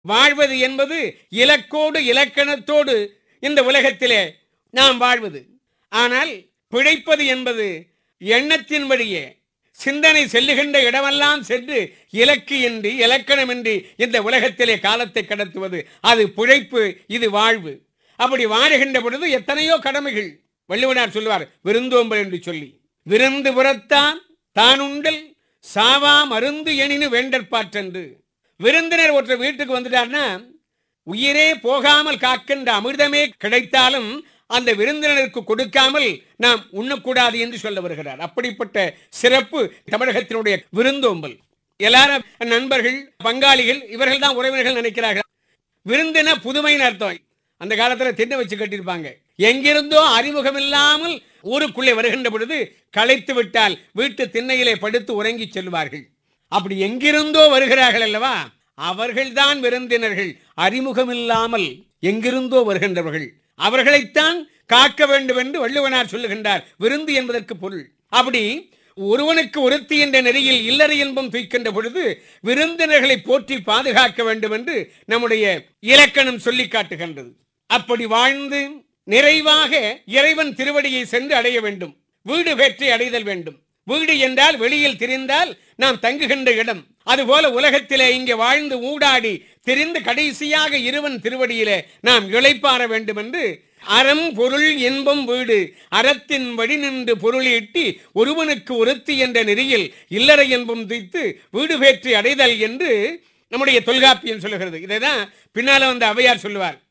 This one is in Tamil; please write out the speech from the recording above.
வாழ்வது என்பது இலக்கோடு இலக்கணத்தோடு இந்த உலகத்திலே நாம் வாழ்வது ஆனால் பிழைப்பது என்பது எண்ணத்தின் வழியே சிந்தனை செல்லுகின்ற இடமெல்லாம் சென்று இலக்கு இன்றி இலக்கணமின்றி இந்த உலகத்திலே காலத்தை கடத்துவது அது பிழைப்பு இது வாழ்வு அப்படி வாழுகின்ற பொழுது எத்தனையோ கடமைகள் வள்ளுவனார் சொல்லுவார் விருந்தோம்பல் என்று சொல்லி விருந்து புறத்தான் தான் உண்டல் சாவா மருந்து எனினு வேண்டற்பாற்றென்று விருந்தினர் ஒருத்தர் வீட்டுக்கு வந்துட்டார்னா உயிரே போகாமல் காக்கின்ற அமிர்தமே கிடைத்தாலும் அந்த விருந்தினருக்கு கொடுக்காமல் நாம் உண்ணக்கூடாது என்று சொல்ல வருகிறார் அப்படிப்பட்ட சிறப்பு தமிழகத்தினுடைய விருந்தோம்பல் எல்லாரும் நண்பர்கள் பங்காளிகள் இவர்கள் தான் உறவினர்கள் நினைக்கிறார்கள் விருந்தின புதுமைன்னு அர்த்தம் அந்த காலத்துல திண்ணை வச்சு கட்டியிருப்பாங்க எங்கிருந்தோ அறிமுகம் இல்லாமல் ஊருக்குள்ளே வருகின்ற பொழுது களைத்து விட்டால் வீட்டு திண்ணையிலே படுத்து உறங்கி செல்வார்கள் அப்படி எங்கிருந்தோ வருகிறார்கள் அல்லவா அவர்கள்தான் விருந்தினர்கள் அறிமுகம் இல்லாமல் எங்கிருந்தோ வருகின்றவர்கள் அவர்களைத்தான் காக்க வேண்டும் என்று வள்ளுவனார் சொல்லுகின்றார் விருந்து என்பதற்கு பொருள் அப்படி ஒருவனுக்கு ஒருத்தி என்ற நெறியில் இல்லறை இன்பம் துய்க்கின்ற பொழுது விருந்தினர்களை போற்றி பாதுகாக்க வேண்டும் என்று நம்முடைய இலக்கணம் சொல்லி காட்டுகின்றது அப்படி வாழ்ந்து நிறைவாக இறைவன் திருவடியை சென்று அடைய வேண்டும் வீடு பெற்றி அடைதல் வேண்டும் வீடு என்றால் வெளியில் திரிந்தால் நாம் தங்குகின்ற இடம் அதுபோல உலகத்திலே இங்கே வாழ்ந்து ஊடாடி திரிந்து கடைசியாக இருவன் திருவடியிலே நாம் இளைப்பாற வேண்டும் என்று அறம் பொருள் இன்பம் வீடு அறத்தின் வழி நின்று பொருளீட்டி ஒருவனுக்கு ஒருத்தி என்ற நெறியில் இல்லறை என்பம் துய்த்து வீடு பேற்றி அடைதல் என்று நம்முடைய தொல்காப்பியம் சொல்லுகிறது இதைதான் பின்னால வந்து அவையார் சொல்லுவார்